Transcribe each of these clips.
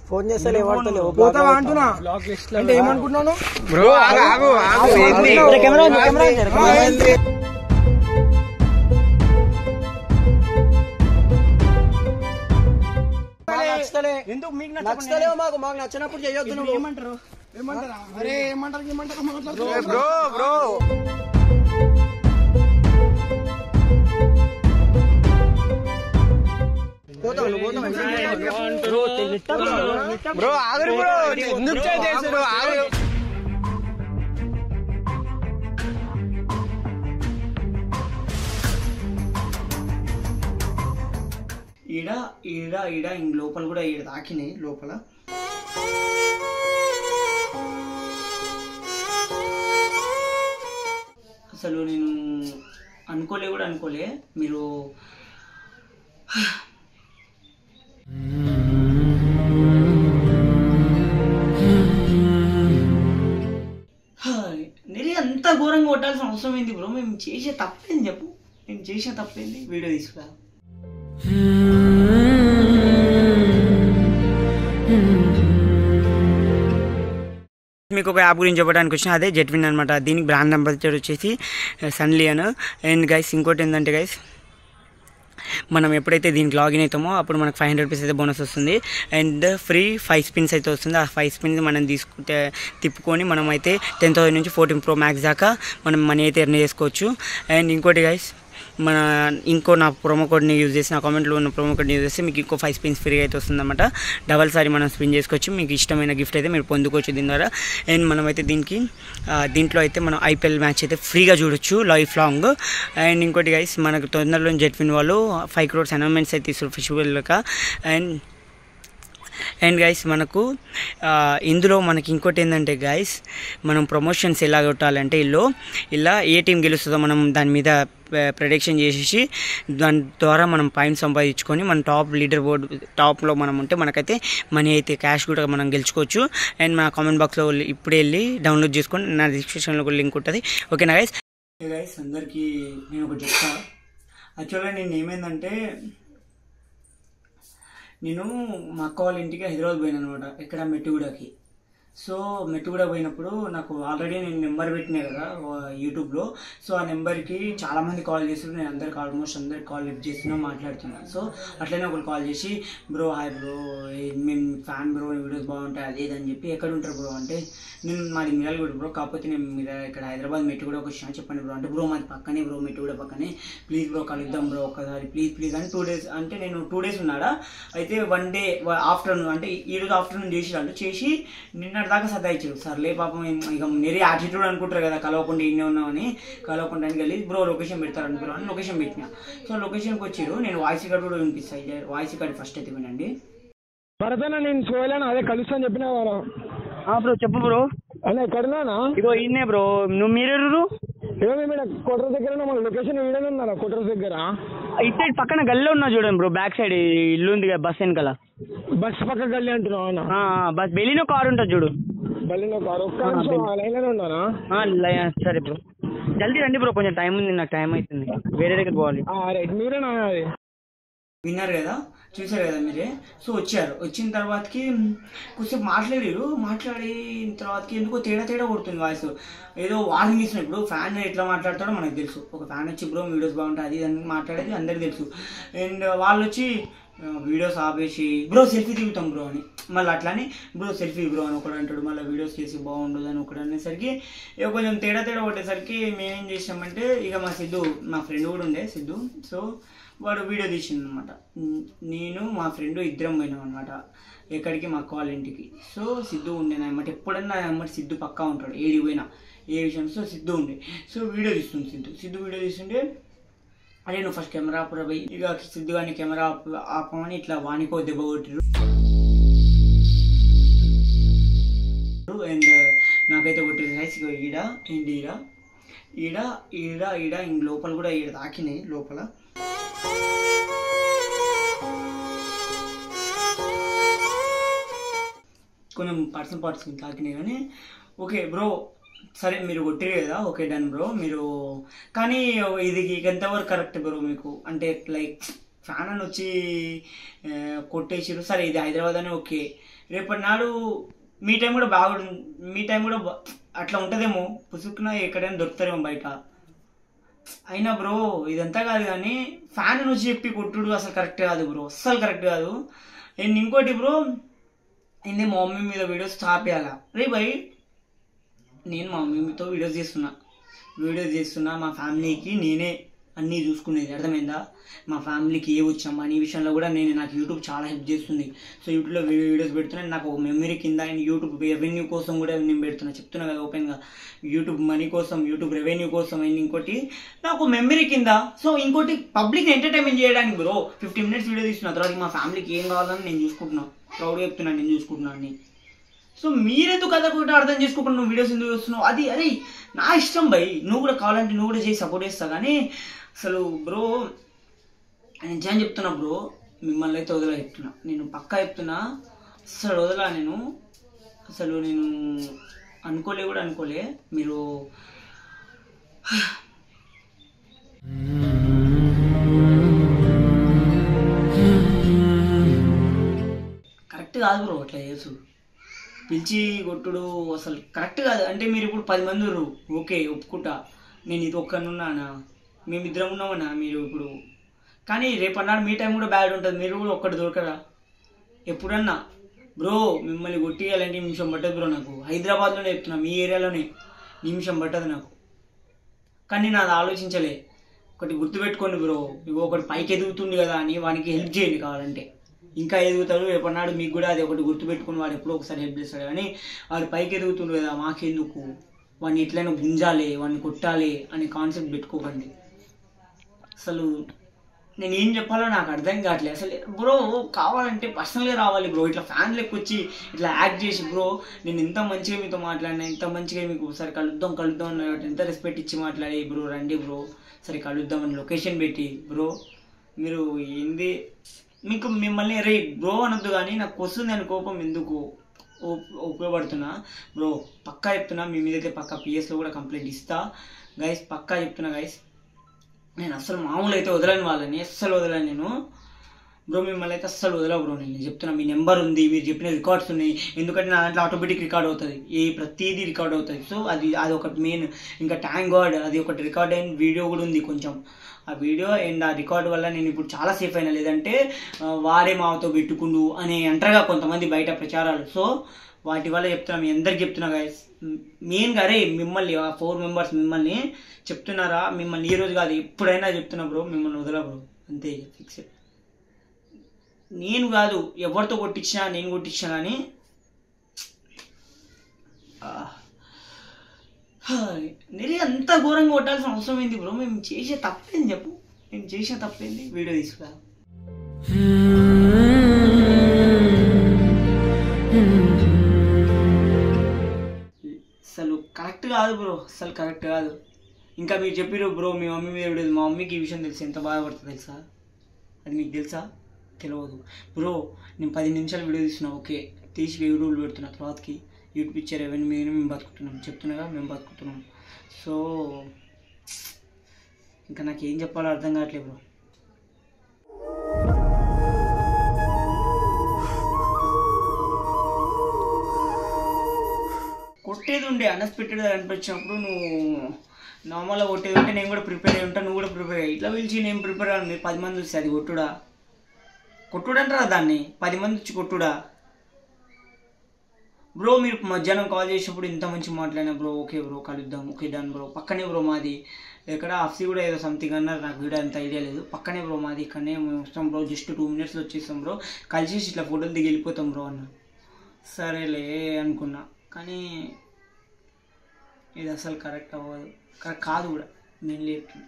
Phone చేస్తే లేవడతలేవు పోతావా అంటున్నా అంటే ఏమనుకుంటున్నాను బ్రో ఆగు ఆగు ఆగు ఏంది కెమెరా ఉంది, కెమెరా ఉంది, కెమెరా ఉంది. మాకు నచ్చతలే. ఎందుకు మీకు నచ్చతలేవు మాకు మాకు నచ్చినప్పుడు చేయొద్దు నువ్వు ఏమంటారు ఏమంటారా అరే ఏమంటారు ఏమంటారు మాట్లాడుతూ బ్రో బ్రో పోతావు నువ్వు పోతావు బ్రో ఆగురు బ్రో ఎందుకు చేసారు ఆగురు ఈడ ఈడ ఈడ ఇంక లోపల కూడా ఈడ తాకినాయి లోపల అసలు నేను అనుకోలే కూడా అనుకోలే మీరు నేను అంత ఘోరంగా కొట్టాల్సిన అవసరం ఏంది బ్రో మేము చేసే తప్పేంది చెప్పు నేను చేసే తప్పేంది వీడియో తీసుకురా మీకు ఒక యాప్ గురించి చెప్పడానికి వచ్చిన అదే జెట్విన్ అనమాట దీనికి బ్రాండ్ అంబాసిడర్ వచ్చేసి సన్లియన్ అండ్ గైస్ ఇంకోటి ఏంటంటే గైస్ మనం ఎప్పుడైతే దీనికి లాగిన్ అవుతామో అప్పుడు మనకు ఫైవ్ హండ్రెడ్ రూపీస్ అయితే బోనస్ వస్తుంది అండ్ ఫ్రీ ఫైవ్ స్పిన్స్ అయితే వస్తుంది ఆ ఫైవ్ స్పిన్స్ మనం తీసుకుంటే తిప్పుకొని మనం అయితే టెన్ థౌసండ్ నుంచి ఫోర్టీన్ ప్రో మ్యాక్స్ దాకా మనం మనీ అయితే ఎర్న్ చేసుకోవచ్చు అండ్ ఇంకోటి గైస్ మన ఇంకో నా ప్రోమో కోడ్ని యూజ్ చేసి నా కామెంట్లో ఉన్న ప్రోమో కోడ్ని యూజ్ చేస్తే మీకు ఇంకో ఫైవ్ స్పిన్స్ ఫ్రీ అయితే వస్తుందన్నమాట డబల్ సారి మనం స్పిన్ చేసుకోవచ్చు మీకు ఇష్టమైన గిఫ్ట్ అయితే మీరు పొందుకోవచ్చు దీని ద్వారా అండ్ మనమైతే దీనికి ఆ, దీంట్లో అయితే మనం ఐపీఎల్ మ్యాచ్ అయితే ఫ్రీగా చూడొచ్చు లైఫ్ లాంగ్ అండ్ ఇంకోటి గైస్ మనకు తొందరలో జెట్విన్ వాళ్ళు ఫైవ్ క్రోర్స్ అనౌన్మెంట్స్ అయితే ఇస్తారు ఫెస్టివల్గా అండ్ అండ్ గైస్ మనకు ఆ, ఇందులో మనకి ఇంకోటి ఏంటంటే గైస్ మనం ప్రమోషన్స్ ఎలా కొట్టాలంటే ఇల్లు ఇలా ఏ టీం గెలుస్తుందో మనం దాని మీద ప్రొడక్షన్ చేసేసి దాని ద్వారా మనం పాయింట్స్ సంపాదించుకొని మన టాప్ లీడర్ బోర్డ్ టాప్లో మనం ఉంటే మనకైతే మనీ అయితే క్యాష్ కూడా మనం గెలుచుకోవచ్చు అండ్ మన కామెంట్ బాక్స్లో ఇప్పుడే వెళ్ళి డౌన్లోడ్ చేసుకొని నా డిస్క్రిప్షన్లో కూడా లింక్ ఉంటుంది ఓకేనా గైస్ గైస్ అందరికీ నేను ఒకటి చెప్తా యాక్చువల్గా నేను ఏమైందంటే నేను మా అక్క వాళ్ళ ఇంటికి హైదరాబాద్ పోయాను అనమాట ఇక్కడ మెట్టుగూడకి సో మెట్టుగూడ పోయినప్పుడు నాకు ఆల్రెడీ నేను నెంబర్ పెట్టినా కదా వా- యూట్యూబ్లో సో ఆ నెంబర్కి చాలా మంది కాల్ చేస్తున్నారు నేను అందరికి ఆల్మోస్ట్ అందరికి కాల్ లిఫ్ట్ చేస్తున్నా మాట్లాడుతున్నాను సో అట్లనే ఒకరు కాల్ చేసి బ్రో హాయ్ బ్రో మేము ఫ్యాన్ బ్రో వీడియోస్ బాగుంటాయి అదే ఇది అని చెప్పి ఎక్కడ ఉంటారు బ్రో అంటే నేను మాది మిరాలగూడ బ్రో కాకపోతే నేను మీరు ఇక్కడ హైదరాబాద్ మెట్టుగూడ ఒక విషయం చెప్పండి బ్రో అంటే బ్రో మాది పక్కనే బ్రో మెట్టుగూడ పక్కనే ప్లీజ్ బ్రో కలుద్దాం బ్రో ఒకసారి ప్లీజ్ ప్లీజ్ అని టూ డేస్ అంటే నేను టూ డేస్ ఉన్నాడా అయితే వన్ డే ఆఫ్టర్నూన్ అంటే ఈ రోజు ఆఫ్టర్నూన్ చేసిరాడు చేసి నిన్నటి దాకా సదా ఇచ్చారు సర్లే పాపం ఏం- ఇక నెరీ యాటిట్యూడ్ అనుకుంటారు కదా కలవకుండా ఇన్నే ఉన్నామని కలవకుండా అని వెళ్ళి బ్రో లొకేషన్ పెడతారు బ్రో అని లొకేషన్ పెట్టిన సో లొకేషన్కి వచ్చారు నేను వాయిస్ కార్డ్ కూడా వినిపిస్తాయి వాయిస్ కార్డ్ ఫస్ట్ అయితే వినండి భరతన నేను సోయలాను అదే కలుస్తాను చెప్పిన వారు బ్రో చెప్పు బ్రో అన్న ఎక్కడున్నా ఇగో ఈయనే బ్రో నువ్వు మీరెవరు ఏమో మేము కొట్ర దగ్గర మన లొకేషన్ వీడనే ఉన్నారా కొట్ర దగ్గర ఇటు సైడ్ పక్కన గల్లీలో ఉన్నా చూడండి బ్రో బ్యాక్ సైడ్ ఇల్లు ఉంది కదా బస్ వెనకాల బస్ పక్క గల్లీ అంటున్నావు అన్న ఆ, ఆ, బస్ బెలినో కార్ ఉంటుంది చూడు బల్లిలో కారు ఒక్క నిమిషం లైన్ లోనే ఉన్నానా ఆ, లై- సరే బ్రో జల్దీ రండి బ్రో కొంచెం టైం ఉంది నాకు టైం అవుతుంది వేరే దగ్గర పోవాలి రైట్ మీరేనా అది విన్నారు కదా చూసారు కదా మీరే సో వచ్చారు వచ్చిన తర్వాతకి కొంచెం మాట్లాడారు మాట్లాడిన తర్వాతకి ఎందుకో తేడా తేడా కొడుతుంది వాయిస్ ఏదో వార్నింగ్ ఇచ్చినప్పుడు ఫ్యాన్ ఎట్లా మాట్లాడతాడో మనకు తెలుసు ఒక ఫ్యాన్ వచ్చి బ్రో వీడియోస్ బాగుంటాయి అది ఇది అని మాట్లాడేది అందరికి తెలుసు అండ్ వాళ్ళు వచ్చి వీడియోస్ ఆపేసి బ్రో సెల్ఫీ దిగుతాం బ్రో అని మళ్ళీ అట్లానే బ్రో సెల్ఫీ బ్రో అని ఒకడు అంటాడు మళ్ళీ వీడియోస్ చేసి బాగుండదు అని ఒకడు అనేసరికి ఇక కొంచెం తేడా తేడా కొట్టేసరికి మేమేం చేసామంటే ఇక మా సిద్ధు మా ఫ్రెండ్ కూడా ఉండే సిద్ధు సో వాడు వీడియో తీసిండు అనమాట నేను మా ఫ్రెండ్ ఇద్దరం పోయినాం అనమాట ఎక్కడికి మా అక్క వాళ్ళ ఇంటికి సో సిద్ధు ఉండేనా అనమాట ఎప్పుడన్నా అనమాట సిద్ధు పక్కా ఉంటాడు ఏడి పోయినా ఏ విషయం సో సిద్ధు ఉండే సో వీడియో తీస్తుంది సిద్ధు సిద్ధు వీడియో తీస్తుంటే అదే నువ్వు ఫస్ట్ కెమెరా ఆపరా పోయి ఇక సిద్ధు కానీ కెమెరా ఆప- ఆపమని ఇట్లా వానికో దెబ్బ కొట్టిరు అండ్ నాకైతే కొట్టిరు సైజ్ ఇగో ఈడ అండ్ ఈడ ఈడ ఈడ ఈడ ఇంక లోపల కూడా ఈడ తాకినాయి లోపల కొంచెం పర్సనల్ పార్ట్స్ తాకినాయి కానీ ఓకే బ్రో సరే మీరు కొట్టిరు కదా ఓకే డన్ బ్రో మీరు కానీ ఇది ఎంతవరకు కరెక్ట్ బ్రో మీకు అంటే లైక్ ఫ్యాన్ అని వచ్చి ఆ, కొట్టేసిరు సరే ఇది హైదరాబాద్ అని ఓకే రేపటి నాడు మీ టైం కూడా బాగుండు మీ టైం కూడా బా- అట్లా ఉంటుందేమో పుసుకున ఎక్కడైనా దొరుకుతారేమో బయట అయినా బ్రో ఇదంతా కాదు కానీ ఫ్యాన్ వచ్చి చెప్పి కొట్టుడు అసలు కరెక్ట్ కాదు బ్రో అస్సలు కరెక్ట్ కాదు అండ్ ఇంకోటి బ్రో ఏంది మా మమ్మీ మీద వీడియోస్ స్టాప్ చేయాలా రే భయ్ నేను మా మమ్మీతో వీడియోస్ చేస్తున్నా వీడియోస్ చేస్తున్నా మా ఫ్యామిలీకి నేనే అన్నీ చూసుకునేది అర్థమైందా మా ఫ్యామిలీకి ఏ వచ్చాం మనీ విషయంలో కూడా నేను నాకు యూట్యూబ్ చాలా హెల్ప్ చేస్తుంది సో యూట్యూబ్లో వీడియోస్ పెడుతున్నాను నాకు ఒక మెమరీ కింద అండ్ యూట్యూబ్ రెవెన్యూ కోసం కూడా నేను పెడుతున్నా చెప్తున్నా కదా ఓపెన్గా యూట్యూబ్ మనీ కోసం యూట్యూబ్ రెవెన్యూ కోసం అండ్ ఇంకోటి నాకు మెమరీ కింద సో ఇంకోటి పబ్లిక్ ఎంటర్టైన్మెంట్ చేయడానికి బ్రో ఫిఫ్టీ మినిట్స్ వీడియో తీస్తున్నా తర్వాత మా ఫ్యామిలీకి ఏం కావాలని నేను చూసుకుంటున్నా ప్రౌడ్గా చెప్తున్నాను నేను చూసుకుంటున్నాను అని సో మీరెందుకు కథ కూడా అర్థం చేసుకోకుండా నువ్వు వీడియోస్ ఎందుకు చూస్తున్నావు అది అరే నా ఇష్టం భయ్ నువ్వు కూడా కావాలంటే నువ్వు కూడా చేసి సపోర్ట్ చేస్తా కానీ అసలు బ్రో నేను నిజం చెప్తున్నా బ్రో మిమ్మల్ని అయితే వదిలా చెప్తున్నా నేను పక్కా చెప్తున్నా అసలు వదలా నేను అసలు నేను అనుకోలే కూడా అనుకోలే మీరు కరెక్ట్ కాదు బ్రో అట్లా చేసు పిలిచి కొట్టుడు అసలు కరెక్ట్ కాదు అంటే మీరు ఇప్పుడు పది మంది ఉర్రు ఓకే ఒప్పుకుంటా నేను ఇది ఒక్కనున్నానా మేమిద్దరం ఉన్నామన్నా మీరు ఇప్పుడు కానీ రేపన్నాడు మీ టైం కూడా బ్యాడ్ ఉంటుంది మీరు కూడా ఒక్కటి దొరకరా ఎప్పుడన్నా బ్రో మిమ్మల్ని కొట్టియాలంటే నిమిషం పట్టదు బ్రో నాకు హైదరాబాద్లోనే చెప్తున్నా మీ ఏరియాలోనే నిమిషం పట్టదు నాకు కానీ నేను అది ఆలోచించలే ఒకటి గుర్తుపెట్టుకోండి బ్రో ఇగో ఒకటి పైకి ఎదుగుతుంది కదా అని వానికి హెల్ప్ చేయండి కావాలంటే ఇంకా ఎదుగుతాడు రేపన్నాడు మీకు కూడా అది ఒకటి గుర్తుపెట్టుకుని వాడు ఎప్పుడో ఒకసారి హెల్ప్ చేస్తాడు కానీ వాడు పైకి ఎదుగుతుండు కదా మాకెందుకు వాడిని ఎట్లయినా గుంజాలి వాడిని కొట్టాలి అనే కాన్సెప్ట్ పెట్టుకోకండి అసలు నేను ఏం చెప్పాలో నాకు అర్థం కావట్లేదు అసలు బ్రో కావాలంటే పర్సనల్గా రావాలి బ్రో ఇట్లా ఫ్యాన్ లెక్క వచ్చి ఇట్లా యాక్ట్ చేసి బ్రో నేను ఎంత మంచిగా మీతో మాట్లాడినా ఎంత మంచిగా మీకు సరే కలుద్దాం కలుద్దాం అన్నట్టు ఎంత రెస్పెక్ట్ ఇచ్చి మాట్లాడి బ్రో రండి బ్రో సరే కలుద్దాం అని లొకేషన్ పెట్టి బ్రో మీరు ఏంది మీకు మిమ్మల్ని రే బ్రో అనొద్దు కానీ నాకు వస్తుంది అని కోపం ఎందుకు ఉప్- ఉపయోగపడుతున్నా బ్రో పక్కా చెప్తున్నా మీ మీద అయితే పక్కా పిఎస్లో కూడా కంప్లైంట్ ఇస్తా గైస్ పక్కా చెప్తున్నా గైస్ నేను అస్సలు మామూలు అయితే వదలని వాళ్ళని అస్సలు వదలని నేను బ్రో మిమ్మల్ని అయితే అస్సలు వదలా బ్రో నేను చెప్తున్నా మీ నెంబర్ ఉంది మీరు చెప్పిన రికార్డ్స్ ఉన్నాయి ఎందుకంటే నా దాంట్లో ఆటోమేటిక్ రికార్డ్ అవుతుంది ఏ ప్రతిదీ రికార్డ్ అవుతుంది సో అది అది ఒకటి మెయిన్ ఇంకా ట్యాంక్ గాడ్ అది ఒకటి రికార్డ్ అయిన వీడియో కూడా ఉంది కొంచెం ఆ వీడియో అండ్ ఆ రికార్డ్ వల్ల నేను ఇప్పుడు చాలా సేఫ్ అయినా లేదంటే ఆ, వారే మావతో పెట్టుకుండు అని అంటారుగా కొంతమంది బయట ప్రచారాలు సో వాటి వల్ల చెప్తున్నా మీ అందరికి చెప్తున్నా గైస్ మెయిన్గా అరే మిమ్మల్ని ఆ ఫోర్ మెంబర్స్ మిమ్మల్ని చెప్తున్నారా మిమ్మల్ని ఈ రోజు కాదు ఎప్పుడైనా చెప్తున్నా బ్రో మిమ్మల్ని వదలా బ్రో అంతే ఫిక్స్ నేను కాదు ఎవరితో కొట్టించినా నేను కొట్టించినా కానీ నేను అంత ఘోరంగా కొట్టాల్సిన అవసరం ఏంది బ్రో మేము చేసే తప్పేంది చెప్పు మేము చేసే తప్పేంది వీడియో తీసుకురా అసలు కరెక్ట్ కాదు బ్రో అసలు కరెక్ట్ కాదు ఇంకా మీరు చెప్పారు బ్రో మీ మమ్మీ మీద వీడియో మా మమ్మీకి ఈ విషయం తెలిసి ఎంత బాధపడుతుంది తెలుసా అది మీకు తెలుసా తెలియదు బ్రో నేను పది నిమిషాలు వీడియో తీస్తున్నా ఓకే తీసి యూట్యూబ్లో పెడుతున్నా తర్వాతకి యూట్యూబ్ ఇచ్చే రెవెన్యూ మీద మేము బతుకుతున్నాం చెప్తున్నాగా మేము బతుకుతున్నాం సో ఇంకా నాకు ఏం చెప్పాలో అర్థం కావట్లేదు బ్రో కొట్టేది ఉండే అన్ఎక్స్పెక్టెడ్గా అనిపించినప్పుడు నువ్వు నార్మల్గా కొట్టేది ఉంటే నేను కూడా ప్రిపేర్ అయి ఉంటా నువ్వు కూడా ప్రిపేర్ అయ్యి ఇట్లా పిలిచి నేను ప్రిపేర్ అయ్యాను మీరు పది మంది వస్తే అది కొట్టుడా కొట్టుడు అంటారా దాన్ని పది మంది వచ్చి కొట్టుడా బ్రో మీరు మధ్యాహ్నం కాల్ చేసినప్పుడు ఇంత మంచి మాట్లాడినా బ్రో ఓకే బ్రో కలుద్దాం ఓకే డన్ బ్రో పక్కనే బ్రో మాది ఎక్కడ ఆఫ్సీ కూడా ఏదో సంథింగ్ అన్నారు నాకు వీడియో అంత ఐడియా లేదు పక్కనే బ్రో మాది ఇక్కడనే మేము వస్తాం బ్రో జస్ట్ టూ మినిట్స్లో వచ్చేస్తాం బ్రో కలిసేసి ఇట్లా ఫోటోలు దిగి వెళ్ళిపోతాం బ్రో అన్న సరేలే అనుకున్నా కానీ ఇది అసలు కరెక్ట్ అవ్వదు కరెక్ట్ కాదు కూడా నేను చెప్తున్నా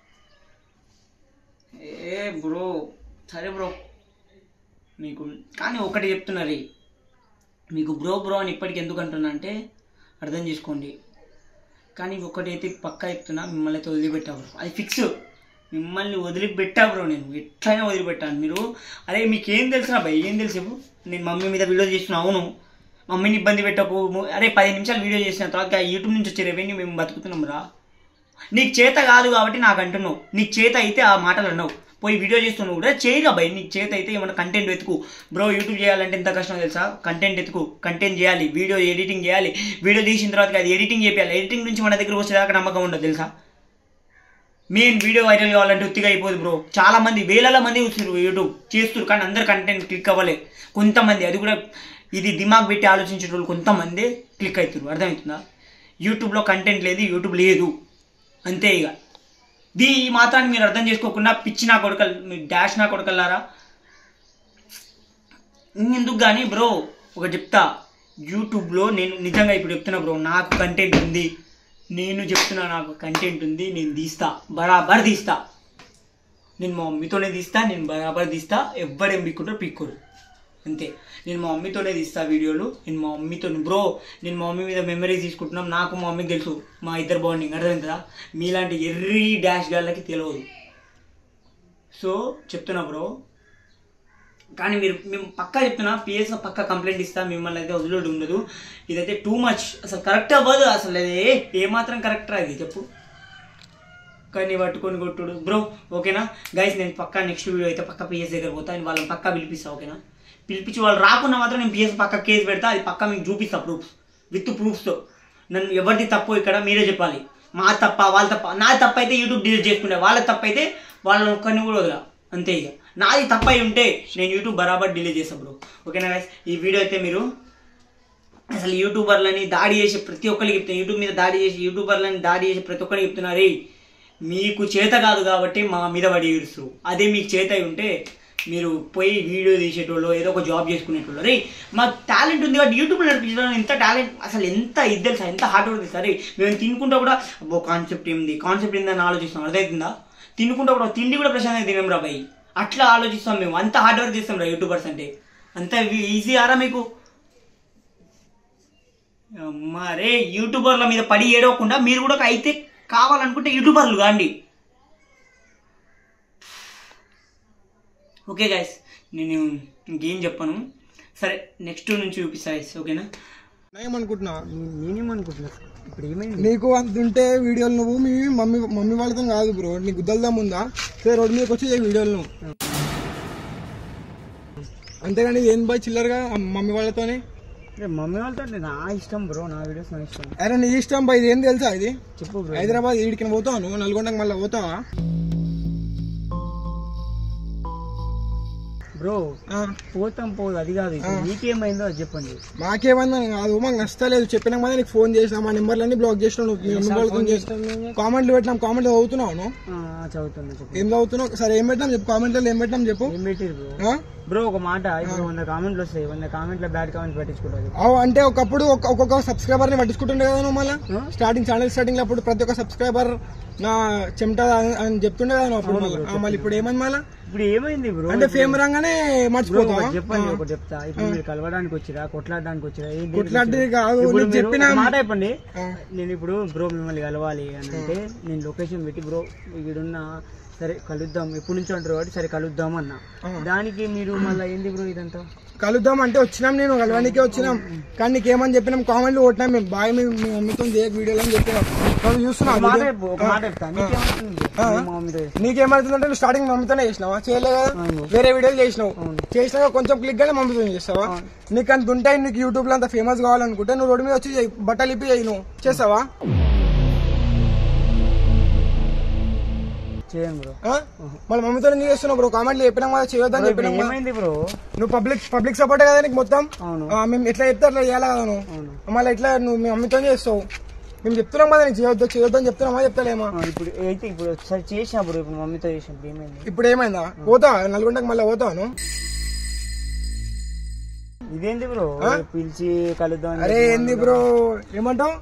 ఏ బ్రో సరే బ్రో మీకు కానీ ఒకటి చెప్తున్నా రే మీకు బ్రో బ్రో అని ఇప్పటికి ఎందుకు అంటున్నా అంటే అర్థం చేసుకోండి కానీ ఒకటైతే పక్కా చెప్తున్నా మిమ్మల్ని అయితే వదిలిపెట్టా బ్రో అది ఫిక్స్ మిమ్మల్ని వదిలిపెట్టా బ్రో నేను ఎట్లయినా వదిలిపెట్టాను మీరు అరే మీకు ఏం తెలుసురా భయ్ ఏం తెలుసు చెప్పు నేను మమ్మీ మీద వీడియో చేస్తున్నా అవును మమ్మీని ఇబ్బంది పెట్టకు ము- అరే పది నిమిషాలు వీడియో చేసిన తర్వాత యూట్యూబ్ నుంచి వచ్చే రెవెన్యూ మేము బతుకుతున్నాం రా నీకు చేత కాదు కాబట్టి నాకు అంటున్నావు నీకు చేత అయితే ఆ మాటలు అన్నావు పోయి వీడియో చేస్తున్నావు కూడా చేయగా భయ్ నీకు చేత అయితే ఏమైనా కంటెంట్ వెతుకు బ్రో యూట్యూబ్ చేయాలంటే ఎంత కష్టం తెలుసా కంటెంట్ ఎతుకు కంటెంట్ చేయాలి వీడియో ఎడిటింగ్ చేయాలి వీడియో తీసిన తర్వాత అది ఎడిటింగ్ చేయాలి ఎడిటింగ్ నుంచి మన దగ్గర వచ్చేదాకా నమ్మకం ఉండదు తెలుసా మెయిన్ వీడియో వైరల్ కావాలంటే ఉత్తిగా అయిపోదు బ్రో చాలా మంది వేల మంది చూస్తారు యూట్యూబ్ చేస్తారు కానీ అందరు కంటెంట్ క్లిక్ అవ్వలే కొంతమంది అది కూడా ఇది దిమాగ్ పెట్టి ఆలోచించే వాళ్ళు కొంతమంది క్లిక్ అవుతారు అర్థమవుతుందా యూట్యూబ్లో కంటెంట్ లేదు యూట్యూబ్ లేదు అంతే ఇక దీ ఈ మాత్రాన్ని మీరు అర్థం చేసుకోకుండా పిచ్చి నా కొడుకలు మీ డాష్ నా కొడుకల్లారా ఎందుకు కానీ బ్రో ఒక చెప్తా యూట్యూబ్లో నేను నిజంగా ఇప్పుడు చెప్తున్నా బ్రో నాకు కంటెంట్ ఉంది నేను చెప్తున్నా నాకు కంటెంట్ ఉంది నేను తీస్తా బరాబర్ తీస్తా నేను మా మమ్మీతోనే తీస్తా నేను బరాబర్ తీస్తా ఎవ్వడేం పిక్కుంటారో పిక్కురు అంతే నేను మా మమ్మీతోనే తీస్తా వీడియోలు నేను మా మమ్మీతో బ్రో నేను మా మమ్మీ మీద మెమరీస్ తీసుకుంటున్నాం నాకు మా మమ్మీకి తెలుసు మా ఇద్దరు బాండింగ్ అర్థమైందా మీలాంటి ఎర్రీ డాష్ గాళ్ళకి తెలియదు సో చెప్తున్నా బ్రో కానీ మీరు మేము పక్కా చెప్తున్నా పిఎస్ పక్కా కంప్లైంట్ ఇస్తా మిమ్మల్ని అయితే వదిలేడు ఉండదు ఇదైతే టూ మచ్ అసలు కరెక్ట్ అవ్వదు అసలు అది ఏమాత్రం కరెక్ట్ రా ఇది చెప్పు కానీ పట్టుకొని కొట్టుడు బ్రో ఓకేనా గైస్ నేను పక్కా నెక్స్ట్ వీడియో అయితే పక్క పిఎస్ దగ్గర పోతా నేను వాళ్ళని పక్కా పిలిపిస్తా ఓకేనా పిలిపించి వాళ్ళు రాకున్నా మాత్రం నేను పిఎస్ పక్క కేసు పెడతా అది పక్కా మీకు చూపిస్తా ప్రూఫ్స్ విత్ ప్రూఫ్స్తో నన్ను ఎవరిది తప్పు ఇక్కడ మీరే చెప్పాలి మా తప్ప వాళ్ళ తప్ప నా తప్ప అయితే యూట్యూబ్ డిలీట్ చేసుకుంటే వాళ్ళ తప్ప అయితే వాళ్ళని ఒక్కరిని కూడా వదలా అంతే ఇక నాది తప్ప అయి ఉంటే నేను యూట్యూబ్ బరాబర్ డిలీట్ చేస్తాను బ్రో ఓకేనా గైస్ ఈ వీడియో అయితే మీరు అసలు యూట్యూబర్లని దాడి చేసే ప్రతి ఒక్కరికి చెప్తున్నా యూట్యూబ్ మీద దాడి చేసి యూట్యూబర్లని దాడి చేసే ప్రతి ఒక్కరికి చెప్తున్నారే మీకు చేత కాదు కాబట్టి మా మీద పడి ఏడుస్తారు అదే మీకు చేత అయి ఉంటే మీరు పోయి వీడియో తీసేటోళ్ళు ఏదో ఒక జాబ్ చేసుకునేటోళ్ళు రే మాకు టాలెంట్ ఉంది కాబట్టి యూట్యూబ్ నడిపించడం ఎంత టాలెంట్ అసలు ఎంత ఇది తెలుసా ఎంత హార్డ్ వర్క్ తెలుసా రే మేము తినుకుంటా కూడా అబ్బో కాన్సెప్ట్ ఏంది కాన్సెప్ట్ ఏందని ఆలోచిస్తాం అర్థమవుతుందా తినుకుంటా కూడా తిండి కూడా ప్రశాంతంగా తినం రా భయ్ అట్లా ఆలోచిస్తాం మేము అంత హార్డ్ వర్క్ చేస్తాం రా యూట్యూబర్స్ అంటే అంత ఈజీ ఆరా మీకు మరే యూట్యూబర్ల మీద పడి ఏడవకుండా మీరు కూడా అయితే కావాలనుకుంటే యూట్యూబర్లు కాండి ఓకే గైస్ నేను ఇంకేం చెప్పను సరే నెక్స్ట్ నుంచి చూపిస్తా guys, ఓకేనా ఏమనుకుంటున్నా నేనేమనుకుంటున్నా ఇప్పుడు ఏమైంది నీకు అంత ఉంటే వీడియోలు నువ్వు మీ మమ్మీ మమ్మీ వాళ్ళతో కాదు బ్రో నీకు గుద్దల్దాం ఉందా సరే రోడ్డు మీదకి వచ్చి చేయి వీడియోలు నువ్వు అంతేగాని ఏం బాయ్ చిల్లరగా ఆ మమ్మీ వాళ్ళతోనే మమ్మీ వాళ్ళతో నా ఇష్టం బ్రో నా వీడియోస్ నా ఇష్టం అరే నీ ఇష్టం బాయ్ ఇది ఏం తెలుసా ఇది చెప్పు బ్రో హైదరాబాద్ ఈడికి పోతావు నువ్వు నల్గొండకి మళ్ళీ పోతావా బ్రో ఆ, పోతాం పోదు అది కాదు ఇప్పుడు నీకేమైందో అది చెప్పండి మాకేమన్నా కాదు మాకు నష్టలేదు చెప్పినా కదా నీకు ఫోన్ చేసినా మా నెంబర్లన్నీ బ్లాక్ చేసినావు నువ్వు మీ మమ్మీ వాళ్ళతో చేసినావు కామెంట్లు పెట్టినాం కామెంట్లు చదువుతున్నావు నువ్వు ఆ, చదువుతున్నా చెప్పు ఏం చదువుతున్నావు సరే ఏం పెట్టినాం చెప్పు కామెంట్లో ఏం పెట్టినాం చెప్పు ఏం పెట్టిరు బ్రో ఆ? బ్రో ఒక మాట ఇప్పుడు వంద కామెంట్లు వస్తాయి వంద కామెంట్ల బ్యాడ్ కామెంట్ పెట్టించుకుంటారు అవు అంటే ఒకప్పుడు ఒక్క- ఒక్కొక్క సబ్స్క్రైబర్ ని పట్టించుకుంటుండే కదా నువ్వు మళ్ళీ ఆ? స్టార్టింగ్ ఛానల్ స్టార్టింగ్ లో అప్పుడు ప్రతి ఒక్క సబ్స్క్రైబర్ నా చెమట అని- అని చెప్తుండే కదా నువ్వు అప్పుడు మళ్ళీ ఆ, మళ్ళీ ఇప్పుడు ఏమని మళ్ళీ ఇప్పుడు ఏమైంది బ్రో అంటే ఫేమ్ రాగానే బ్రో మర్చిపోతావా ఒకటి చెప్పండి ఒకటి చెప్తా ఇప్పుడు మీరు కలవడానికి వచ్చిరా కొట్లాడడానికి వచ్చిరా ఏం దేనికి కొట్లాంటిది వచ్చిరా? కాదు ఇప్పుడు నీకు మీరు చెప్పిన ఒక మాట చెప్పండి ఆ. నేను ఇప్పుడు బ్రో మిమ్మల్ని కలవాలి అని అంటే నేను లొకేషన్ పెట్టి బ్రో ఈడున్న సరే కలుద్దాం ఎప్పటి నుంచి అంటారు కాబట్టి సరే కలుద్దాం అన్న ఆ. దానికి మీరు మళ్ళీ ఏంది బ్రో ఇదంతా కలుద్దాం అంటే వచ్చినాం నేను కలవడానికే వచ్చినాం కానీ నీకేమని చెప్పినాం కామెంట్లు కొట్టినాం మేము బాయ్ మీ మీ మమ్మీతో చేయక వీడియోలు అని చెప్పినాం నువ్వు చూస్తున్నావు ఒక మాట video? చెప్పు, ఒక మాట చెప్తా నీకేమవుతుంది ఆ. మీ మమ్మీతో చేస్తే? నీకేమవుతుందంటే నువ్వు స్టార్టింగ్ మమ్మీతోనే చేసినావా చేయలేదు కదా అవును. వేరే వీడియోలు చేసినావు చేసినాక కొంచెం క్లిక్ గానే మమ్మీతో చేస్తావా నీకు అంత ఉంటాయి నీకు యూట్యూబ్ లో అంత ఫేమస్ కావాలనుకుంటే నువ్వు రోడ్డు మీద వచ్చి చెయ్. బట్టలు ఇప్పి చేయి నువ్వు చేస్తావా చేయను బ్రో ఆ? మళ్ళీ మమ్మీతో ఎందుకు చేస్తున్నావు బ్రో కామెంట్లు చెప్పినాం కదా చేయొద్దని ఇప్పుడు చెప్పినాం కదా. ఏమైంది బ్రో నువ్వు పబ్లిక్ పబ్లిక్ సపోర్ట్ కదా నీకు మొత్తం అవును ఆ, మేము ఎట్లా చెప్తే అట్లా చేయాలి కదా నువ్వు మళ్ళీ ఎట్లా నువ్వు మీ మమ్మీతో చేస్తావు మేము చెప్తున్నాం కదా నీకు చేయొద్దు చేయొద్దు అని చెప్తున్నామా చెప్తలేమా ఆ, ఇప్పుడు అయితే ఇప్పుడు ఒకసారి చేసినా బ్రో ఇప్పుడు మమ్మీతో చేసినప్పుడు ఏమైంది ఇప్పుడు ఏమైందా పోతా నల్గొండకి మళ్ళీ పోతాను ఇదేంది బ్రో పిలిచి కలుద్దాం అని అరే ఏంది బ్రో ఏమంటావు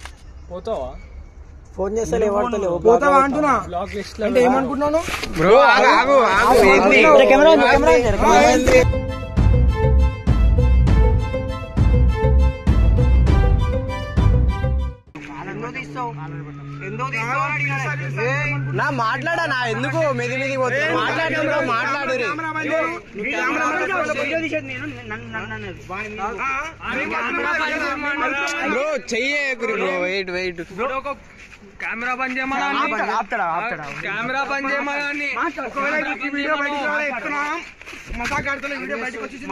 ఫోన్ చేస్తలే వాడతలేవు పోతావా అంటున్నా అంటే ఏమనుకుంటున్నాను బ్రో ఆగు ఆగు ఆగు ఏంది కెమెరా ఉంది, కెమెరా ఉంది, కెమెరా ఉంది. నా మాట్లాడనా ఎందుకు మెది మెది మాట్లాడడం బ్రో మాట్లాడు రే బ్రో చెయ్యే బ్రో వెయిట్ వెయిట్ కెమెరా బంద్ చేయమని కెమెరా బంద్ చేయమని ఒకవేళ ఈ వీడియో బయటికి రావాలి ఎత్తున్నాం మజాక్ ఆడుతున్న వీడియో బయటకు వచ్చేసి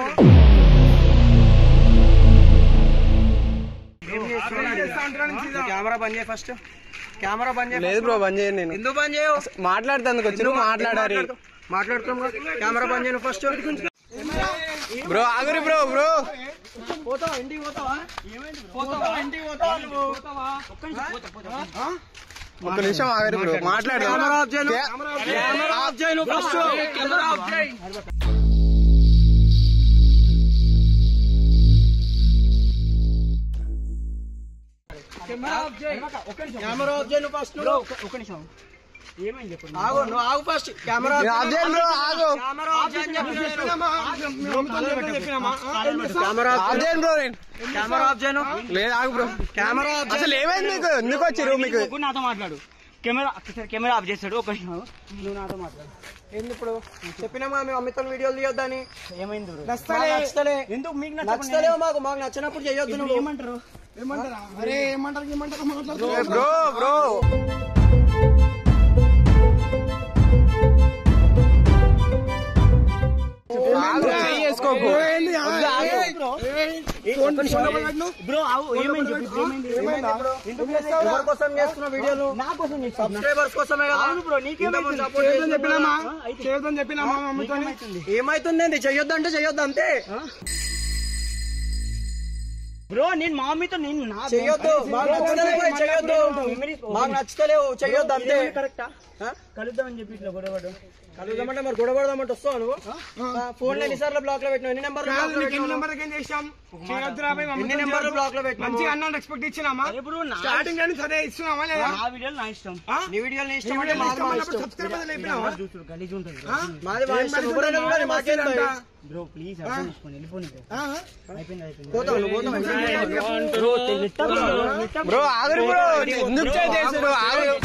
కెమెరా బంద్ చేయ ఫస్ట్ కెమెరా బంద్ చేయ లేదు బ్రో బంద్ చేయను నేను ఎందుకు బంద్ చేయవు మాట్లాడుతాను వచ్చి మాట్లాడారు మాట్లాడుతాం కెమెరా బంద్ చేయను ఫస్ట్ బ్రో ఆగురి బ్రో బ్రో ఒక్క నిమిషం ఆగరి బ్రో మాట్లాడదాం కెమెరా ఆఫ్ చేయను ఫస్ట్ కెమెరా ఆఫ్ చేయి కెమెరా ఆఫ్ చేయను ఫస్ట్ ఒక నిమిషం ఏమైంది చెప్పండి ఆగు నువ్వు ఆగు ఫస్ట్ కెమెరా ఆఫ్ చేయను బ్రో ఆగు కెమెరా ఆఫ్ చేయని కెమెరా ఆఫ్ చేయను బ్రో నేను కెమెరా ఆఫ్ చేయను లేదు ఆగు బ్రో కెమెరా ఆఫ్ అసలు ఏమైంది మీకు ఎందుకు వచ్చిర్రు మీకు నువ్వు నాతో మాట్లాడు కెమెరా కెమెరా ఆఫ్ చేస్తాడు ఒక నిమిషం నువ్వు నాతో మాట్లాడు ఏంది ఇప్పుడు చెప్పినామా మేము అమితో వీడియోలు తీయొద్దని ఏమైంది బ్రో నచ్చలే నచ్చలే ఎందుకు మీకు నచ్చలే మాకు మాకు నచ్చినప్పుడు చేయొద్దు నువ్వు ఏమంటారు ఏమంటారా అరే ఏమంటారు ఏమంటారు మాట్లాడుతూ బ్రో బ్రో చేసుకోకు ఏంది? ఆ, ఏయ్, ఏయ్, ఫోన్ ఫోన్ పక్కన బ్రో ఆవు ఏమైంది చెప్పు ఇప్పుడు ఏమైంది ఏమైందా? ఎందుకు చేస్తావురా? ఎవరి కోసం చేస్తున్న వీడియోలు నా కోసం చేస్తాను సబ్స్క్రైబర్స్ కోసమే కదా అవును బ్రో నీకేమైంది చేయొద్దని చెప్పినామా చేయొద్దని చెప్పినామా మా మమ్మీతో ఏమైతుందండి చెయ్యొద్దు అంటే చెయ్యొద్దు అంతే బ్రో నేను మా మమ్మీతో నేను నా చెయ్యొద్దు మాకు నచ్చలేవు చెయ్యొద్దు మాకు నచ్చలేవు చెయ్యొద్దు అంతే కరెక్టా ఆ? కలుద్దామని చెప్పి ఇట్లా గొడవ కలుగుదామంటే మరి గొడవడదామంటే వస్తావు నువ్వు ఫోన్ ఎన్నిసార్లు బ్లాక్ లో పెట్టినావు ఎన్ని నెంబర్ కాదు, నీకు ఎన్ని నెంబర్లకి ఏం చేసాం చేయొద్దురా భయ్, మమ్మీతో ఎన్ని నెంబర్లు చేయొద్దు. బ్లాక్ లో పెట్టినావు మంచిగా అన్నాను ఎక్స్పెక్ట్ ఇచ్చినామా బ్రో నా స్టార్టింగ్ అని సరే ఇస్తున్నామా లేదా నా వీడియోలు నా ఇష్టం ఆ? నీ వీడియోలు నీ ఈ ఇష్టం అంటే వీడియో మాది ఇష్టం మా అన్నప్పుడు ఇష్టం సబ్స్క్రైబర్ అయిపోయినావా చూసుడు గలీజ్ ఉంటుంది ఆ? మాది మా ఏం ఇష్టం పెడుతున్నావు? ఎవరైనా కూడా మాదే మాకేం వస్తుందంట. భయం. బ్రో ప్లీజ్ అర్థం చేసుకోండి వెళ్ళిపోండి bro. ఆ? అయిపోయింది అయిపోయింది పోతావు నువ్వు పోతావు బ్రో తె- బ్రో. బ్రో ఆగరు బ్రో ఎందుకు చేసి బ్రో ఆగరు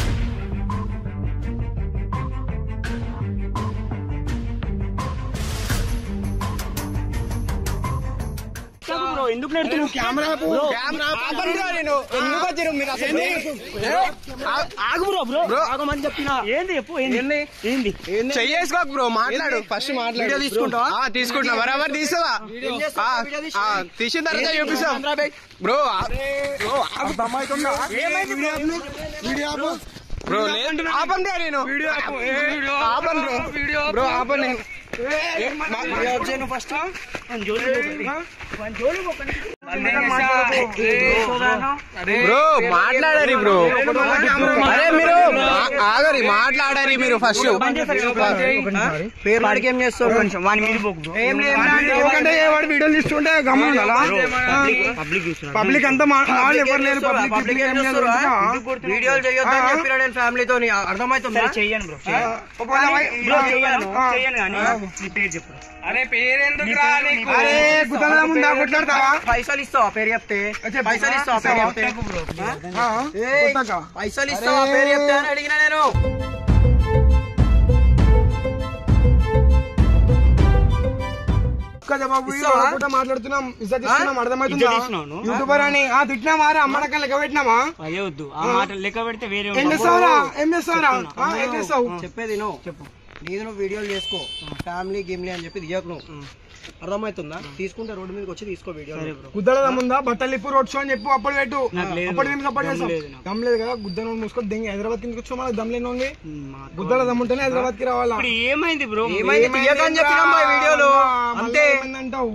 చెప్పు బ్రో ఎందుకు నేర్చుకున్నావు కెమెరా ఆపు. కెమెరా ఆపండి రా నేను ఎందుకు వచ్చిరు మీరు అసలు ఆగు బ్రో బ్రో బ్రో ఆగమని చెప్పినా ఏంది చెప్పు ఏంది ఏంది? ఏంది చెయ్యేసుకోక బ్రో మాట్లాడు ఫస్ట్ మాట్లాడు వీడియో తీసుకుంటావా? ఆ, తీసుకుంటా బరాబర్ తీసావా ఏం చేస్తావు? ఆ, వీడియో తీసి? ఆ, తీసిన తర్వాత చూపిస్తాం బ్రో ఆ, బ్రో ఆ, అర్థమవుతుందా? వీడియో ఆపు. వీడియో ఆపు. బ్రో లేదు ఆపండి రా నేను ఆపండి బ్రో బ్రో ఆపండి నేను ఫస్ట్ వాని జోలికి పోకండి. వాని జోలికి పోకండి. బ్రో మాట్లాడరి బ్రో అరే మీరు ఆ- ఆగరి మాట్లాడరి మీరు ఫస్ట్ పేరు వాడికి ఏం చేస్తావు వాని మీద పోకు బ్రో. ఏం లేదు ఎందుకంటే వాడు వీడియోలు తీసుకుంటే గమ్మున ఉండాలా? పబ్లిక్ చూస్తున్నారు. పబ్లిక్ అంతా మా వాళ్ళు ఎవరు లేరు పబ్లిక్ పబ్లిక్ ఏం లేదు వీడియోలు చేయొద్దని చెప్పిన నేను ఫ్యామిలీతో అర్థమవుతుందా సరే చెయ్యను బ్రో చెయ్యను. ఒకవేళ వై- బ్రో చెయ్యను ఆ. చెయ్యను కానీ నీ పేరు చెప్పు అరే గుద్దల ముందా కొట్లాడతావా పైసలు ఇస్తావా పేరు చెప్తే పైసలు ఇస్తావా పేరు చెప్తే ఆ? ఏయ్, కొట్టకా? పైసలు ఇస్తావా పేరు చెప్తే అని అడిగిన నేను కదా బాబు ఈ ఇస్తావా? ఒకటే మాట్లాడుతున్నాం ఇజ్జత్ ఇస్తున్నాం అర్థమవుతుందా ఇజ్జత్ ఇస్తున్నావు నువ్వు? యూట్యూబర్ అని ఆ తిట్టినామా రా అమ్మడక లెక్క పెట్టినామా అదే వద్దు ఆ మాట లెక్క పెడితే వేరే ఏం ఉంటుంది. చేస్తావురా ఏం చేస్తావురా ఆ, ఏం చేస్తావు చెప్పేది నువ్వు చెప్పు నీది నువ్వు వీడియోలు చేసుకో ఫ్యామిలీ గిమ్లీ అని చెప్పి తీయకు నువ్వు అర్థమవుతుందా తీసుకుంటే రోడ్డు మీదకి వచ్చి తీసుకో వీడియో గుద్దల ముందా బట్టలు ఇప్పు రోడ్ షో అని చెప్పు అప్పుడు పెట్టు నాకు లేదు. అప్పుడు మేము సపోర్ట్ దమ్ చేస్తాం లేదు నాకు. దమ్ లేదు కదా గుద్దన మూసుకొని దెంగి హైదరాబాద్ కిందకి వచ్చాం మనకు దమ్ లేని ఉంది ఉమ్, మా గుద్దల దమ్ ఉంటేనే హైదరాబాద్ కి రావాలా ఇప్పుడు ఏమైంది బ్రో ఏమైంది తీయకని చెప్పినాం మా వీడియోలు మళ్ళా అంతే ఏమైందంటావు